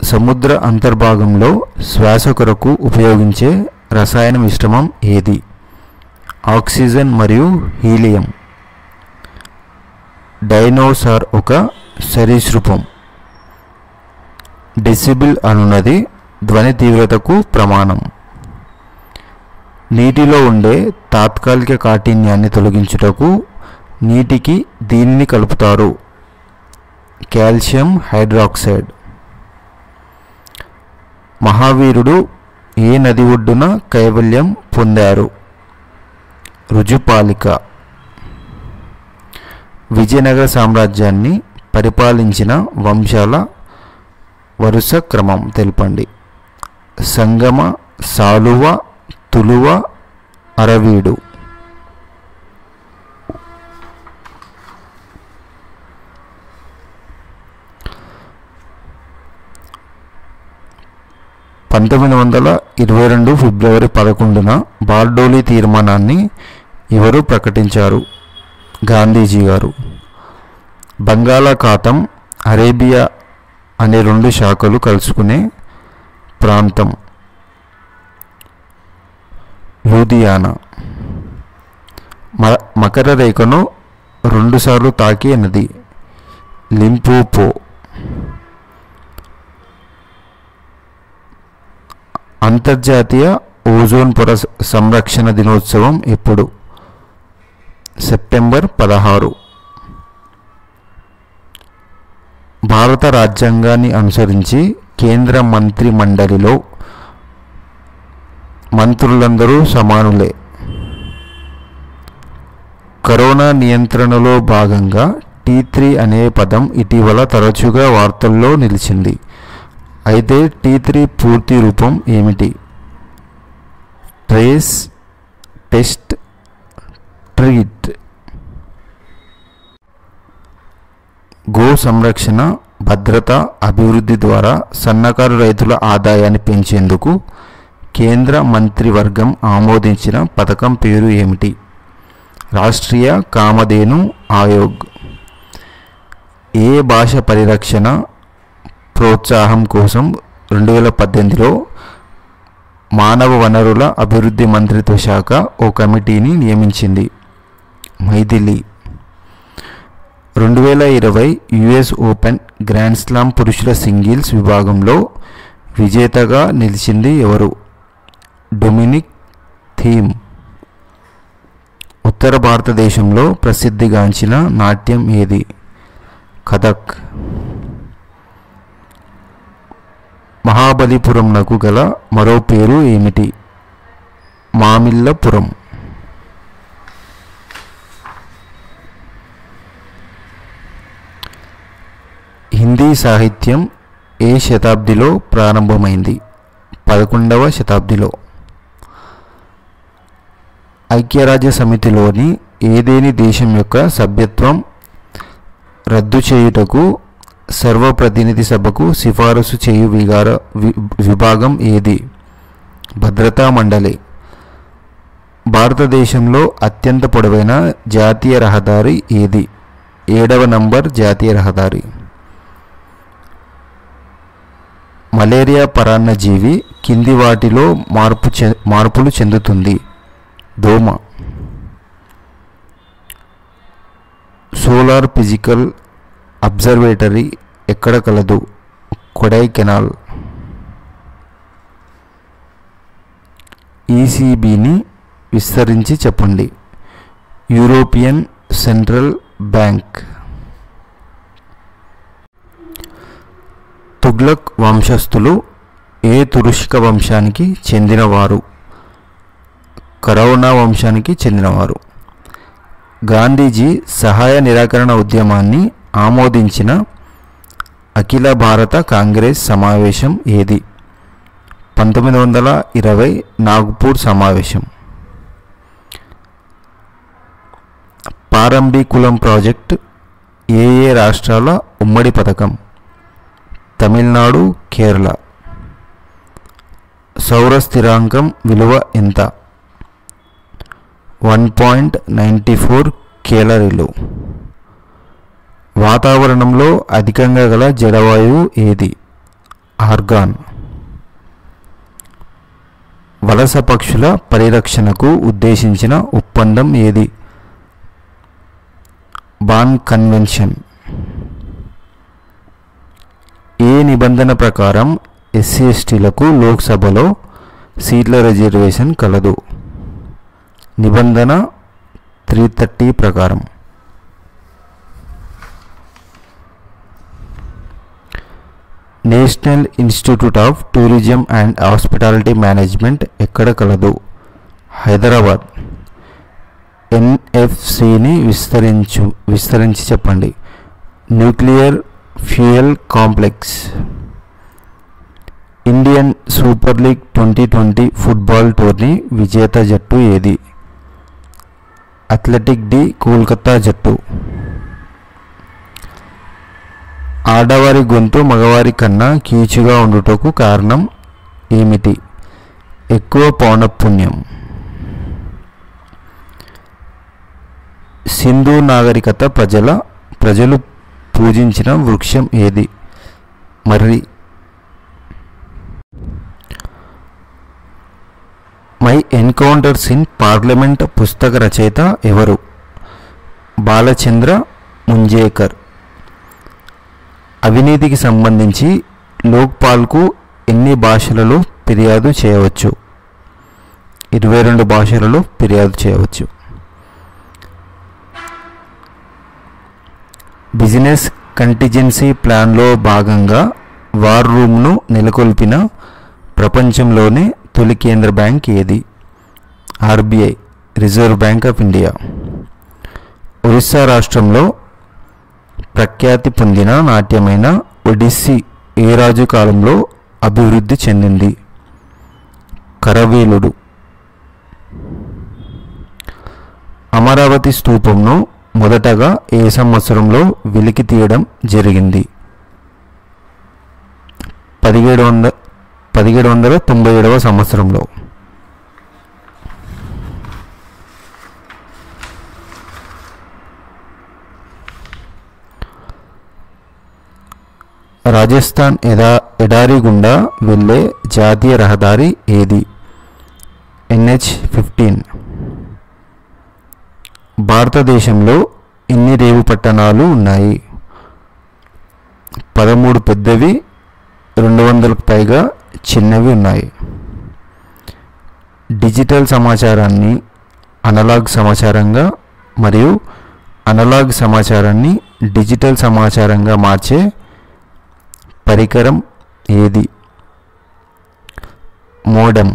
సముద్ర అంతర్భాగంలో శ్వాస కొరకు ఉపయోగించే రసాయన మిశ్రమం ఏది ఆక్సిజన్ మరియు హీలియం డైనోసార్ ఒక సరీసృపం డెసిబిల్ అనున్నది ధ్వని తీవ్రతకు ప్రమాణం నీటిలో ఉండే తాత్కాలిక కాఠిన్యాన్ని తొలగించుటకు నీటికి దీనిని కలుపుతారు కాల్షియం హైడ్రాక్సైడ్ మహావీరుడు ఏ నది ఒడ్డున కైవల్యం పొందారు రుజుపాలిక విజయనగర సామ్రాజ్యాన్ని పరిపాలించిన వంశాల వరుస క్రమం తెలపండి సంగమ సాలువ తులువ అరవీడు పంతొమ్మిది వందల ఇరవై రెండు ఫిబ్రవరి పదకొండున బార్డోలీ తీర్మానాన్ని ఎవరు ప్రకటించారు గాంధీజీ గారు బంగాళాఖాతం అరేబియా అనే రెండు శాఖలు కలుసుకునే ప్రాంతం లూధియానా మ మకర రేఖను రెండుసార్లు తాకే నది లింపోపో అంతర్జాతీయ ఓజోన్ పొర స- సంరక్షణ దినోత్సవం ఎప్పుడు సెప్టెంబర్ పదహారు భారత రాజ్యాంగాన్ని అనుసరించి కేంద్ర మంత్రి మండలిలో మంత్రులందరూ సమానులే కరోనా నియంత్రణలో భాగంగా టీ త్రీ అనే పదం ఇటీవల తరచుగా వార్తల్లో నిలిచింది అయితే టీ త్రీ పూర్తి రూపం ఏమిటి ట్రేస్ టెస్ట్ ట్రీట్ గో సంరక్షణ భద్రత అభివృద్ధి ద్వారా సన్నకారు రైతుల ఆదాయాన్ని పెంచేందుకు కేంద్ర మంత్రివర్గం ఆమోదించిన పథకం పేరు ఏమిటి రాష్ట్రీయ కామధేను ఆయోగ్ ఏ భాష పరిరక్షణ ప్రోత్సాహం కోసం రెండు వేల పద్దెనిమిదిలో మానవ వనరుల అభివృద్ధి మంత్రిత్వ శాఖ ఓ కమిటీని నియమించింది మైథిలి రెండు వేల ఇరవై యుఎస్ ఓపెన్ గ్రాండ్ స్లామ్ పురుషుల సింగిల్స్ విభాగంలో విజేతగా నిలిచింది ఎవరు డొమినిక్ థీమ్ ఉత్తర భారతదేశంలో ప్రసిద్ధిగాంచిన నాట్యం ఏది కథక్ మహాబలిపురంనకు గల మరో పేరు ఏమిటి మామిల్లపురం హిందీ సాహిత్యం ఏ శతాబ్దిలో ప్రారంభమైంది పదకొండవ శతాబ్దిలో ఐక్యరాజ్య సమితిలోని ఏదేని దేశం యొక్క సభ్యత్వం రద్దు చేయుటకు సర్వప్రతినిధి సభకు సిఫారసు చేయు విగార వి- విభాగం ఏది భద్రతా మండలి భారతదేశంలో అత్యంత పొడవైన జాతీయ రహదారి ఏది ఏడవ నంబర్ జాతీయ రహదారి మలేరియా పరాన్నజీవి కింది వాటిలో మార్పు చె మార్పులు చెందుతుంది దోమ సోలార్ ఫిజికల్ అబ్జర్వేటరీ ఎక్కడ కలదు కొడైకెనాల్ ఈసీబీని విస్తరించి చెప్పండి యూరోపియన్ సెంట్రల్ బ్యాంక్ తుగ్లక్ వంశస్థులు ఏ తురుష్క వంశానికి చెందినవారు కరౌనా వంశానికి చెందినవారు గాంధీజీ సహాయ నిరాకరణ ఉద్యమాన్ని ఆమోదించిన అఖిల భారత కాంగ్రెస్ సమావేశం ఏది పంతొమ్మిది వందల ఇరవై నాగ్పూర్ సమావేశం పారంబీకులం ప్రాజెక్ట్ ఏ ఏ రాష్ట్రాల ఉమ్మడి పథకం తమిళనాడు కేరళ సౌర స్థిరాంకం విలువ ఎంత వన్ పాయింట్ నైంటీ ఫోర్ కేలరీలు వాతావరణంలో అధికంగా గల జడవాయువు ఏది ఆర్గాన్ వలస పక్షుల పరిరక్షణకు ఉద్దేశించిన ఒప్పందం ఏది బాన్ కన్వెన్షన్ ఏ నిబంధన ప్రకారం ఎస్సీ ఎస్టీలకు లోక్సభలో సీట్ల రిజర్వేషన్ కలదు నిబంధన త్రీ థర్టీ ప్రకారం National Institute of Tourism and Hospitality Management ఎక్కడ కలదు హైదరాబాద్ ఎన్ఎఫ్సిని విస్తరించు విస్తరించి చెప్పండి nuclear fuel complex Indian Super League twenty twenty football tourney విజేత జట్టు ఏది అథ్లెటిక్ డి కోల్కతా జట్టు ఆడవారి గొంతు మగవారి కన్నా కీచుగా ఉండుటకు కారణం ఏమిటి ఎక్కువ పౌనఃపుణ్యం సింధు నాగరికత ప్రజల ప్రజలు పూజించిన వృక్షం ఏది మర్రి మై ఎన్కౌంటర్స్ ఇన్ పార్లమెంట్ పుస్తక రచయిత ఎవరు బాలచంద్ర ముంజేకర్ అవినీతికి సంబంధించి లోక్పాల్కు ఎన్ని భాషలలో ఫిర్యాదు చేయవచ్చు ఇరవై రెండు భాషలలో ఫిర్యాదు చేయవచ్చు బిజినెస్ కంటిజెన్సీ ప్లాన్లో భాగంగా వార్ రూమ్ను నెలకొల్పిన ప్రపంచంలోనే తొలి కేంద్ర బ్యాంక్ ఏది RBI Reserve Bank of India Orissa రాష్ట్రంలో ప్రఖ్యాతి పొందిన నాట్యమైన ఒడిస్సీ ఏ రాజు కాలంలో అభివృద్ధి చెందింది కరవీలుడు అమరావతి స్తూపంను మొదటగా ఏ సంవత్సరంలో వెలికి తీయడం జరిగింది పదిహేడు వంద పదిహేడు వందల తొంభై ఏడవ సంవత్సరంలో రాజస్థాన్ ఎడా ఎడారి గుండా వెళ్ళే జాతీయ రహదారి ఏది ఎన్హెచ్ ఫిఫ్టీన్ భారతదేశంలో ఎన్ని రేవు పట్టణాలు ఉన్నాయి పదమూడు పెద్దవి రెండు వందలకు పైగా చిన్నవి ఉన్నాయి డిజిటల్ సమాచారాన్ని అనలాగ్ సమాచారంగా మరియు అనలాగ్ సమాచారాన్ని డిజిటల్ సమాచారంగా మార్చే పరికరం ఏది మోడెం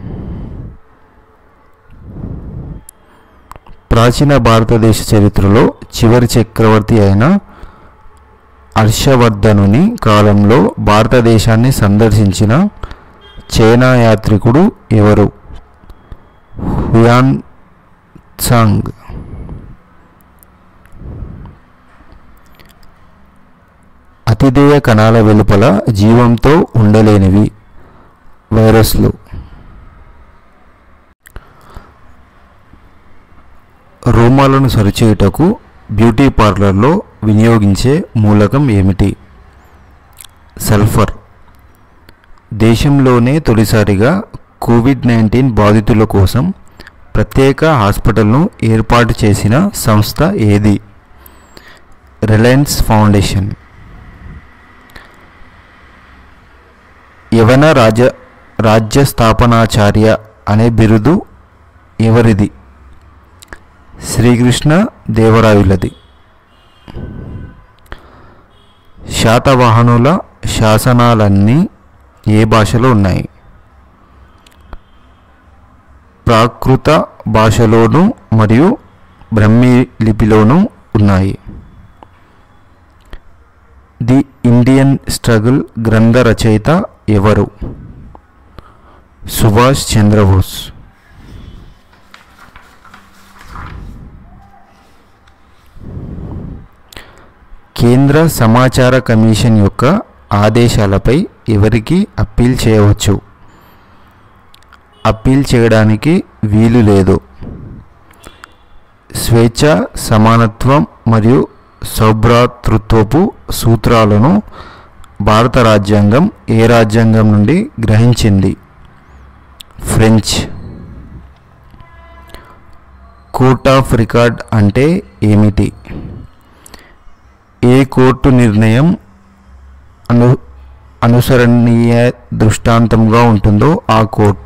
ప్రాచీన భారతదేశ చరిత్రలో చివరి చక్రవర్తి అయిన హర్షవర్ధనుని కాలంలో భారతదేశాన్ని సందర్శించిన చైనా యాత్రికుడు ఎవరు హుయాన్ సాంగ్ అతిదేయ కణాల వెలుపల జీవంతో ఉండలేనివి వైరస్లు రోమాలను సరిచేయుటకు బ్యూటీ పార్లర్లో వినియోగించే మూలకం ఏమిటి సల్ఫర్ దేశంలోనే తొలిసారిగా కోవిడ్ నైన్టీన్ బాధితుల కోసం ప్రత్యేక హాస్పిటల్ను ఏర్పాటు చేసిన సంస్థ ఏది రిలయన్స్ ఫౌండేషన్ యవన రాజ రాజ్య స్థాపనాచార్య అనే బిరుదు ఎవరిది శ్రీకృష్ణ దేవరాయులది శాతవాహనుల శాసనాలన్నీ ఏ భాషలో ఉన్నాయి ప్రాకృత భాషలోను మరియు బ్రహ్మీ లిపిలోనూ ఉన్నాయి ది ఇండియన్ స్ట్రగుల్ గ్రంథ రచయిత ఎవరు సుభాష్ చంద్రబోస్ కేంద్ర సమాచార కమిషన్ యొక్క ఆదేశాలపై ఎవరికి అప్పీల్ చేయవచ్చు అప్పీల్ చేయడానికి వీలు లేదు స్వేచ్ఛ సమానత్వం మరియు సౌభ్రాతృత్వపు సూత్రాలను భారత రాజ్యాంగం ఏ రాజ్యాంగం నుండి గ్రహించింది ఫ్రెంచ్ కోర్ట్ ఆఫ్ రికార్డ్ అంటే ఏమిటి ఏ కోర్టు నిర్ణయం అను అనుసరణీయ దృష్టాంతంగా ఉంటుందో ఆ కోర్టు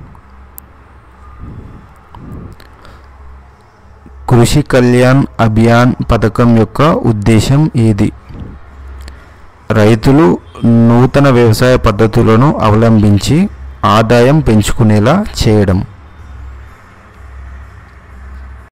కృషి కళ్యాణ్ అభియాన్ పథకం యొక్క ఉద్దేశం ఏది రైతులు నూతన వ్యవసాయ పద్ధతులను అవలంబించి ఆదాయం పెంచుకునేలా చేయడం